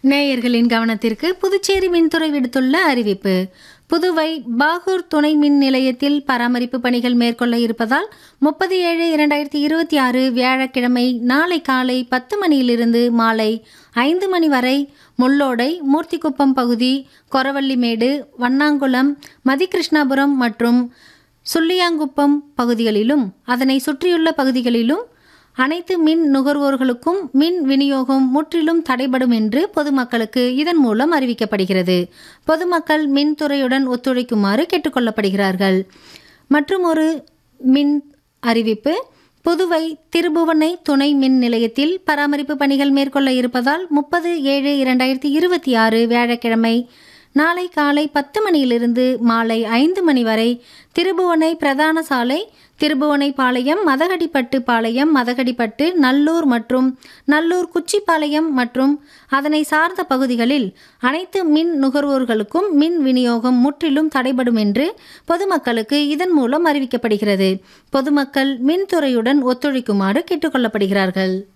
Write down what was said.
நேயர்களின் கவனத்திற்கு புதுச்சேரி மின்துறை விடுத்துள்ள அறிவிப்பு புதுவை பாகூர் துணை மின் நிலையத்தில் பராமரிப்பு பணிகள் மேற்கொள்ள இருப்பதால் முப்பது ஏழு இரண்டாயிரத்தி இருபத்தி ஆறு வியாழக்கிழமை நாளை காலை பத்து மணியிலிருந்து மாலை ஐந்து மணி வரை முள்ளோடை மூர்த்திக்குப்பம் பகுதி கொரவள்ளிமேடு வண்ணாங்குளம் மதிகிருஷ்ணாபுரம் மற்றும் சுள்ளியாங்குப்பம் பகுதிகளிலும் அதனை சுற்றியுள்ள பகுதிகளிலும் அனைத்து மின் நுகர்வோர்களுக்கும் மின் விநியோகம் முற்றிலும் தடைபடும் என்று பொதுமக்களுக்கு இதன் மூலம் அறிவிக்கப்படுகிறது பொதுமக்கள் மின்துறையுடன் ஒத்துழைக்குமாறு கேட்டுக்கொள்ளப்படுகிறார்கள் மற்றும் ஒரு மின் அறிவிப்பு புதுவை திருபுவனை துணை மின் நிலையத்தில் பராமரிப்பு பணிகள் மேற்கொள்ள இருப்பதால் முப்பது ஏழு இரண்டாயிரத்தி இருபத்தி ஆறு வியாழக்கிழமை நாளை காலை பத்து மணியிலிருந்து மாலை ஐந்து மணி வரை திருபுவனை பிரதான சாலை திருபுவனை பாளையம் மதகடிப்பட்டு பாளையம் மதகடிப்பட்டு நல்லூர் மற்றும் நல்லூர் குச்சிப்பாளையம் மற்றும் அதனை சார்ந்த பகுதிகளில் அனைத்து மின் நுகர்வோர்களுக்கும் மின் விநியோகம் முற்றிலும் தடைபடும் என்று பொதுமக்களுக்கு இதன் மூலம் அறிவிக்கப்படுகிறது பொதுமக்கள் மின்துறையுடன் ஒத்துழைக்குமாறு கேட்டுக்கொள்ளப்படுகிறார்கள்